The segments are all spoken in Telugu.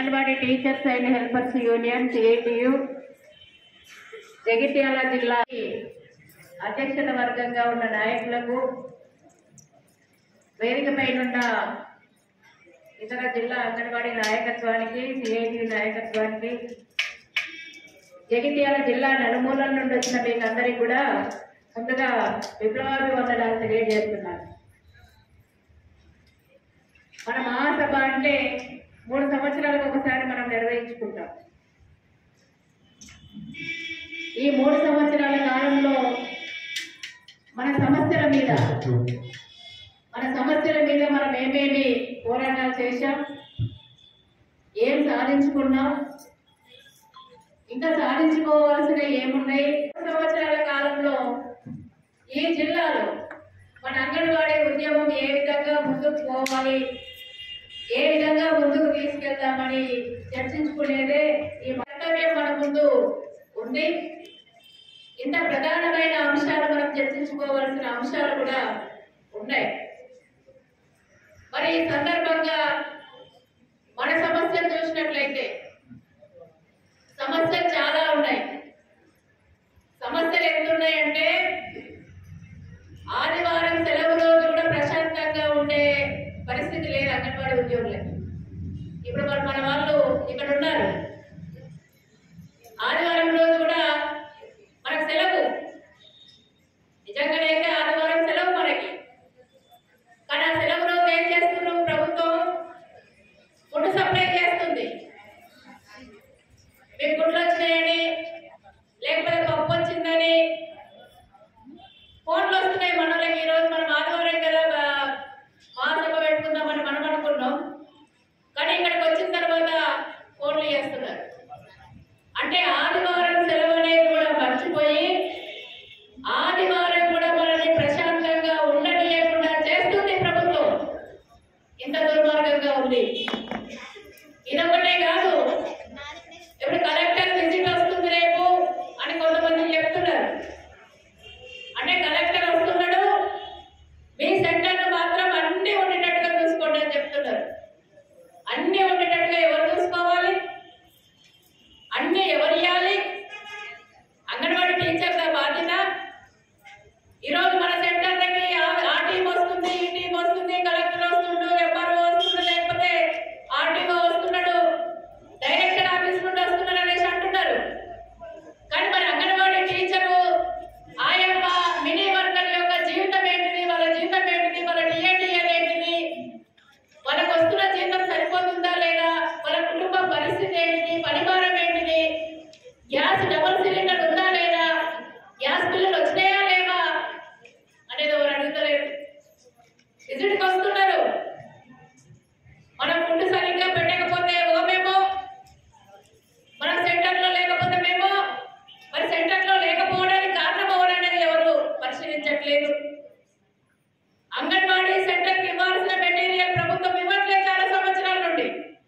anganwadi teachers and helpers union CITU Jagtial జిల్లా అధ్యక్షత వర్గంగా ఉన్న నాయకులకు వేదిక పైనున్న ఇతర జిల్లా అంగన్వాడీ నాయకత్వానికి సిఐటి నాయకత్వానికి జగిత్యాల జిల్లా నలుమూలల నుండి వచ్చిన మీకు అందరికీ కూడా ముందుగా విప్లవాభివందనాలు తెలియజేస్తున్నాను మన మహాసభ అంటే మూడు సంవత్సరాలకు ఒకసారి మనం నిర్వహించుకుంటాం ఈ మూడు సంవత్సరాల కాలంలో మన సమస్యల మీద మన సమస్యల మీద మనం ఏమేమి పోరాటాలు చేశాం ఏం సాధించుకున్నాం ఇంకా సాధించుకోవాల్సిన ఏమున్నాయి సంవత్సరాల కాలంలో ఈ జిల్లాలో మన అంగన్వాడీ ఉద్యమం ఏ విధంగా ముందుకు పోవాలి ఏ విధంగా ముందుకు తీసుకెళ్తామని చర్చించుకునేదే ఈ కర్తవ్యం మన ముందు ఉంది ఇంత ప్రధానమైన అంశాలు మనం చర్చించుకోవాల్సిన అంశాలు కూడా ఉన్నాయి మరి ఈ సందర్భంగా మన సమస్యలు చూసినట్లయితే సమస్యలు చాలా ఉన్నాయి సమస్యలు ఎన్నున్నాయంటే ఆదివారం సెలవు రోజు కూడా ప్రశాంతంగా ఉండే పరిస్థితి లేదు అంగన్వాడీ ఉద్యోగులకి ఇప్పుడు మరి మన వాళ్ళు ఇక్కడ ఉన్నారు ఆదివారం రోజు కూడా మనకు సెలవు నిజంగానైతే ఆదివారం సెలవు మనకి కానీ ఆ సెలవు రోజు ఏం చేస్తున్నాం ప్రభుత్వం ఫుడ్ సప్లై చేస్తుంది మీకు గుడ్లు వచ్చినాయని లేకపోతే పప్పు వచ్చిందని ఫోన్లు వస్తున్నాయి మనోళ్ళకి ఈ రోజు మనం ఆదివారం కదా బా- మహాసభ పెట్టుకుందామని మనం అనుకున్నాం కానీ ఇక్కడికి వచ్చిన తర్వాత ఫోన్లు చేస్తున్నారు అంటే ఆదివారం సెలవు అనేది కూడా మర్చిపోయి ఆదివారం కూడా మనల్ని ప్రశాంతంగా ఉండనీయకుండా చేస్తుంది ప్రభుత్వం ఇంత దుర్మార్గంగా ఉంది ఇదొకటే కాదు ఇప్పుడు కలెక్టర్ విజిట్ వస్తుంది రేపు అని కొంతమంది చెప్తున్నారు అంటే కలెక్టర్ వస్తున్నాడు మీ సెంటర్ను మాత్రం అన్ని ఉండేటట్టుగా చూసుకోండి అని చెప్తున్నారు అన్ని ఉండేటట్టుగా ఎవరు చూసుకోవాలి అన్ని ఎవరు ఇవ్వాలి అంగన్వాడీ టీచర్ల బాధ్యత ఈరోజు మన సెంటర్లకి ఆ- ఆ టీం వస్తుంది ఈ టీం వస్తుంది కలెక్టర్ వస్తుండు ఎంఆర్ఓ వస్తుండు లేకపోతే ఆర్టీఓ వస్తున్నాడు డైరెక్టర్ ఆఫీస్ నుండి వస్తున్నాడు అనేసి అంటున్నారు కానీ మరి అంగన్వాడీ టీచరు ఆయమ్మ మినీ వర్కర్ యొక్క జీవితం ఏంటిది వాళ్ళ జీవితం ఏంటిది వాళ్ళ డిఏడిఎల్ ఏంటిది వాళ్ళకు వస్తున్న జీతం సరిపోతుందా లేదా వాళ్ళ కుటుంబ పరిస్థితి ఏంటిది పరిమాణం ఏంటిది గ్యాస్ డబుల్ సిలిండర్ ఉందా లేదా గ్యాస్ బిల్లులు వచ్చినాయా లేవా అనేది ఎవరు అడుగుతలేరు విజిట్కి వస్తున్నారు మనం ఫుడ్ సరిగ్గా పెట్టకపోతే ఓమేమో మనం సెంటర్లో లేకపోతే మేము మరి సెంటర్లో లేకపోవడానికి కారణం ఎవరు అనేది ఎవరు పరిశీలించట్లేదు అంగన్వాడీ సెంటర్కి ఇవ్వాల్సిన మెటీరియల్ ప్రభుత్వం ఇవ్వట్లేదు చాలా సంవత్సరాల నుండి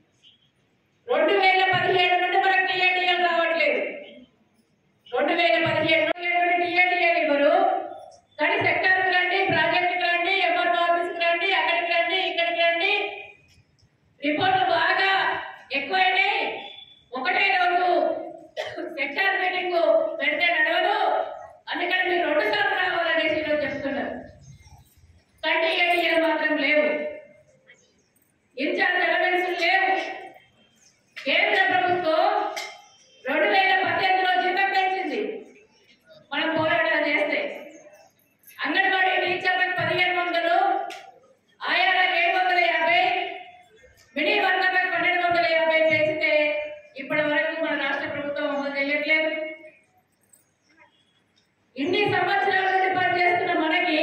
రెండు వేల పదిహేడు నుండి మనకు టీఏడిఎల్ రావట్లేదు రెండు వేల పదిహేడు నుండి టీఏడిఎల్ ఇవ్వరు కానీ సెక్టర్కి రండి ప్రాజెక్టుకి రండి ఎంఆర్ఓ ఆఫీస్కి రండి అక్కడికి రండి ఇక్కడికి రండి రిపోర్ట్లు బాగా ఎక్కువైనాయి ఒకటే రోజు సెక్టార్ మీటింగ్ పెడితే నడవదు అందుకని మీరు రెండు సార్లు రావాలనేసి ఈరోజు చెప్తున్నారు కంటి ఏడియలు మాత్రం లేవు ఇన్ఛార్జ్ ఎలవెన్స్ లేవు కేంద్ర ప్రభుత్వం రెండు వేల పద్దెనిమిదిలో జీతం పెంచింది మనం పోరాటాలు చేస్తే అంగన్వాడీ టీచర్లకు పదిహేను వందలు ఆయాలకు ఏడు వందల యాభై మినీ వర్గలకు పన్నెండు వందల యాభై పెంచితే ఇప్పటి వరకు మన రాష్ట్ర ప్రభుత్వం అమలు చేయట్లేదు ఇన్ని సంవత్సరాల నుండి పనిచేస్తున్న మనకి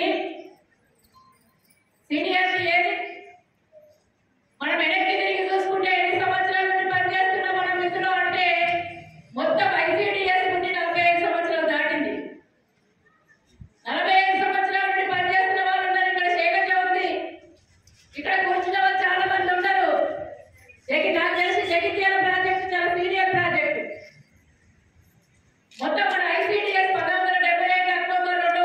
సీనియర్ ఏది మనం వెనక్కి తిరిగి చూసుకుంటే ఎన్ని సంవత్సరాల నుండి పనిచేస్తున్న మన మిత్రులు అంటే మొత్తం ఐసీడీఎస్ నుండి నలభై ఐదు సంవత్సరాలు దాటింది నలభై ఐదు సంవత్సరాల నుండి పనిచేస్తున్న వాళ్ళు ఉన్నారు ఇక్కడ శైలజ ఉంది ఇక్కడ కూర్చున్న వాళ్ళు చాలా మంది ఉన్నారు జగి నాకు తెలిసి జగిత్యాల ప్రాజెక్ట్ చాలా సీనియర్ ప్రాజెక్ట్ మొత్తం మన ఐసీడీఎస్ పంతొమ్మిది వందల డెబ్బై ఐదు అక్టోబర్ రెండు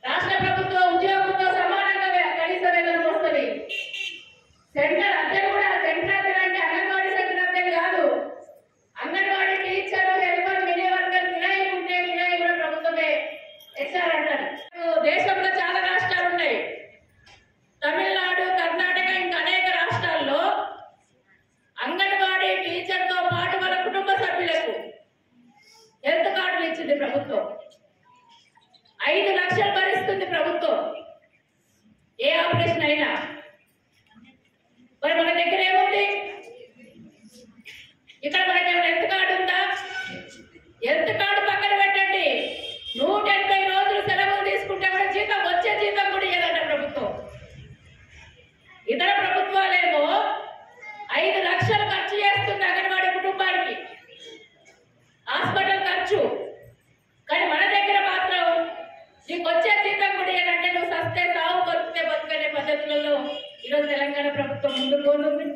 రాష్ట్ర ప్రభుత్వ ఉద్యోగంతో సమానంగా వే- కనీస వేతనం వస్తుంది సెంటర్ అద్దెలు కూడా సెంటర్ అద్దెలు అంటే అంగన్వాడీ సెంటర్ అద్దెలు కాదు anganwadi teacher helper mini worker కిరాయి ఉంటే కిరాయి కూడా ప్రభుత్వమే హెచ్ఆర్ అంటారు దేశంలో చాలా రాష్ట్రాలు ఉన్నాయి తమిళనాడు కర్ణాటక ఇంకా అనేక రాష్ట్రాల్లో అంగన్వాడీ టీచర్తో పాటు వాళ్ళ కుటుంబ సభ్యులకు హెల్త్ కార్డులు ఇచ్చింది ప్రభుత్వం ఐదు లక్షలు భరిస్తుంది ప్రభుత్వం ఏ ఆపరేషన్ అయినా మరి మన దగ్గర ఏముంది ఇక్కడ మనకి ఏమైనా హెల్త్ కార్డు ఉందా హెల్త్ కార్డు పక్కన పెట్టండి నూట ఎనభై రోజులు సెలవులు తీసుకుంటే కూడా జీతం వచ్చే జీతం కూడా ఇవ్వదంట ప్రభుత్వం ఇతర ప్రభుత్వాలేమో ఐదు లక్షలు ఖర్చు చేస్తుంది అంగన్వాడీ కుటుంబానికి హాస్పిటల్ ఖర్చు కానీ మన దగ్గర మాత్రం నీకు వచ్చే జీతం కూడా ఏంటంటే నువ్వు సస్తే సాగు బతికితే బతుకనే పద్ధతులలో ఈరోజు తెలంగాణ ప్రభుత్వం ముందుకు పోతుంది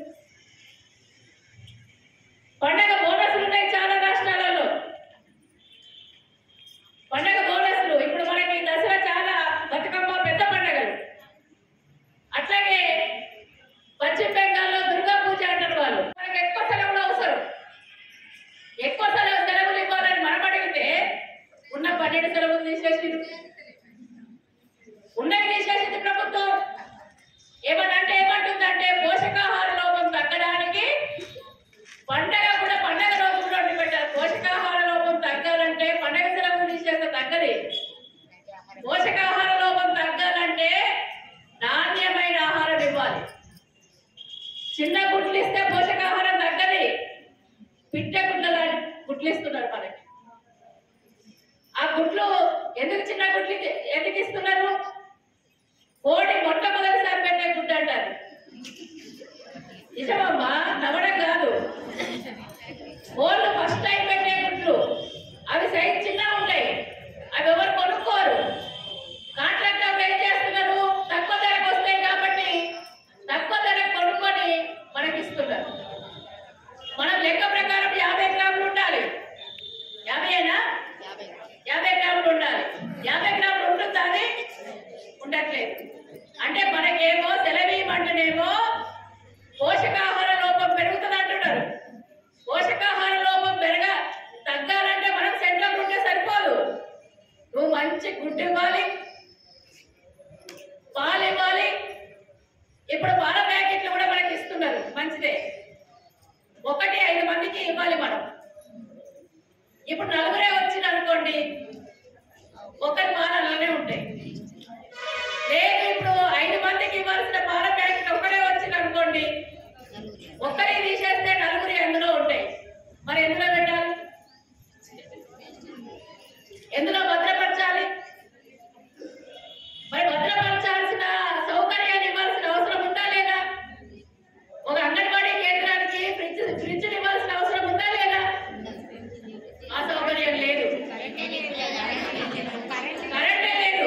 పండగ బోనస్లు ఉన్నాయి చాలా రాష్ట్రాలలో పండగ బోనస్లు ఇప్పుడు మనకి దసరా చాలా బతుకమ్మ పెద్ద పండగలు అట్లాగే పశ్చిమ బెంగాల్లో దుర్గా పూజ అంటారు వాళ్ళు మనకి ఎక్కువ సెలవులు అవసరం ఎక్కువ సెలవు సెలవులు ఇవ్వాలని మనం అడిగితే ఉన్న పన్నెండు సెలవులు తీసేసింది ఉన్నది తీసేసింది ప్రభుత్వం ఏమనంటే ఏమంటుందంటే పోషకాహార లోపం తగ్గడానికి పండగ కూడా పండగ రోజు కూడా వండి పెట్టారు పోషకాహార లోపం తగ్గాలంటే పండగ సెలవులు తీసేస్తే తగ్గది పోషకాహార లోపం తగ్గాలంటే నాణ్యమైన ఆహారం ఇవ్వాలి చిన్న గుడ్లు ఇస్తే పోషకాహారం తగ్గది పిట్ట గుడ్ల గుడ్లు ఇస్తున్నారు మనకి ఆ గుడ్లు ఎందుకు చిన్న గుడ్లు ఇ- ఎందుకు ఇస్తున్నారు కోడి మొట్టమొదటిసారి పెట్టే గుడ్డు అంటారు నిజమమ్మా నవ్వడం కాదు కోళ్ళు ఫస్ట్ టైం పెట్టే గుడ్లు అవి సైజ్ చిన్న ఉంటాయి అవి ఎవరు కొనుక్కోరు కాంట్రాక్ట్ వాళ్ళు ఏం చేస్తున్నారు తక్కువ ధరకు వస్తాయి కాబట్టి తక్కువ ధరకు కొనుక్కొని మనకి ఇస్తున్నారు మనం లెక్క ప్రకారం యాభై గ్రాములు ఉండాలి యాభై అయినా యాభై గ్రాములు ఉండాలి యాభై గ్రాములు ఉంటుందా అది ఉండట్లేదు అంటే మనకేమో సెలవీయమంటేనేమో పోషకాహార లోపం పెరుగుతుంది అంటున్నారు పోషకాహార లోపం పెరగ తగ్గాలంటే మనం సెంటర్ ఉంటే సరిపోదు నువ్వు మంచి గుడ్డు ఇవ్వాలి పాలు ఇవ్వాలి ఇప్పుడు పాల ప్యాకెట్లు కూడా మనకి ఇస్తున్నారు మంచిదే ఒకటి ఐదు మందికి ఇవ్వాలి మనం ఇప్పుడు నలుగురే వచ్చిన అనుకోండి ఒకరి పాలు అలానే ఉంటాయి లేదు ఇప్పుడు ఐదు మందికి ఇవ్వాల్సిన పాల ప్యాకెట్ ఒకరే వచ్చిన అనుకోండి ఒక్కరి తీసేస్తే నలుగురి అందులో ఉంటాయి మరి ఎందులో పెట్టాలి ఎందులో భద్రపరచాలి మరి భద్రపరచాల్సిన సౌకర్యాన్ని ఇవ్వాల్సిన అవసరం ఉందా లేదా ఒక అంగన్వాడీ కేంద్రానికి ఫ్రిడ్జ్ ఫ్రిడ్జ్ ఇవ్వాల్సిన అవసరం ఉందా లేదా ఆ సౌకర్యం లేదు కరెంటే లేదు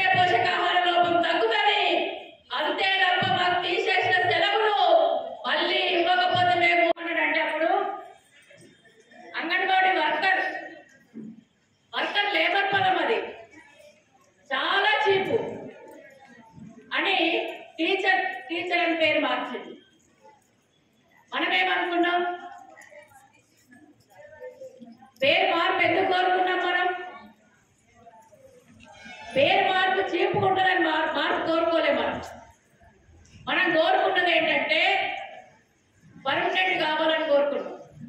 పోషకాహార లోపం తగ్గుతుంది అంతే తప్ప మాకు తీసేసిన సెలవులు మళ్ళీ ఇవ్వకపోతే మేము అంటే అప్పుడు అంగన్వాడీ వర్కర్ వర్కర్ లేబర్ పదం అది చాలా చీపు అని టీచర్ టీచర్ అని పేరు మార్చింది మనం ఏమనుకున్నాం పేరు మార్పు ఎందుకు కోరుకున్నాం మనం పేరు మార్పు చీపుకుంటుందని మార్ మార్పు కోరుకోలేం మనం మనం కోరుకున్నది ఏంటంటే పర్మనెంట్ కావాలని కోరుకున్నాం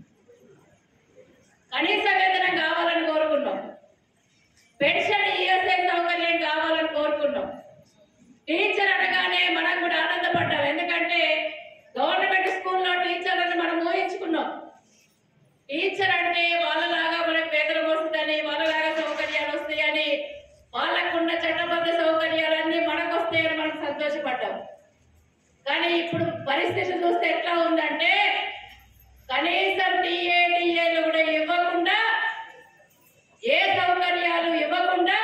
కనీస వేతనం కావాలని కోరుకున్నాం పెన్షన్ ఈఎస్ఐ సౌకర్యం కావాలని కోరుకున్నాం టీచర్ అనగానే మనం కూడా ఆనందపడ్డాం ఎందుకంటే గవర్నమెంట్ స్కూల్లో టీచర్లను మనం ఊహించుకున్నాం టీచర్ అంటే వాళ్ళలాగా మనకు వేతనం వస్తుందని వాళ్ళలాగా సౌకర్యాలు వస్తాయని వాళ్ళకున్న చట్టబద్ధ సౌకర్యాలన్నీ మనకు వస్తాయని మనం సంతోషపడ్డాం కానీ ఇప్పుడు పరిస్థితి చూస్తే ఎట్లా ఉందంటే కనీసం టీఏ టీఏలు కూడా ఇవ్వకుండా ఏ సౌకర్యాలు ఇవ్వకుండా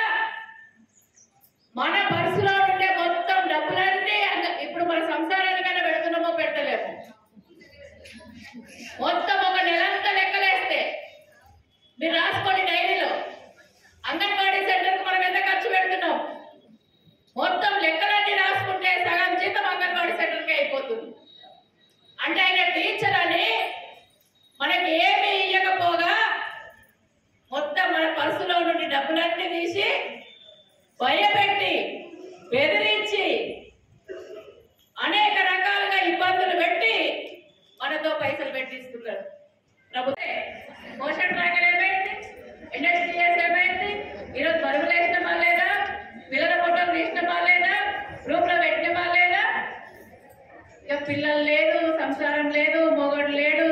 మన పర్సులో ఉండే మొత్తం డబ్బులన్నీ అంగ- ఇప్పుడు మన సంసారానికైనా పెడుతున్నామో పెట్టలేము మొత్తం ఒక నెలంతా లెక్కలేస్తే మీరు రాసుకోండి డైరీలో అంగన్వాడీ సెంటర్కి మనం ఎంత ఖర్చు పెడుతున్నాం మొత్తం లెక్కలన్నీ రాసుకుంటే సగం జీతం అంగన్వాడీ సెంటర్కి అయిపోతుంది అంటే ఆయన టీచర్ అని మనకి ఏమి ఇవ్వకపోగా మొత్తం మన పర్సులో నుండి డబ్బులన్నీ తీసి భయపెట్టి బెదిరించి అనేక రకాలుగా ఇబ్బందులు పెట్టి మనతో పైసలు పెట్టిస్తున్నారు ప్రభుత్వం పోషణ ట్రాకర్ ఏమైంది ఇండస్ట్రియల్స్ ఏమైంది ఈరోజు బరువులు వేసినమా లేదా పిల్లల ఫోటోలు తీసినమా లేదా గ్రూప్ లో పెట్టినమా లేదా ఇక పిల్లలు లేదు సంసారం లేదు మొగడు లేడు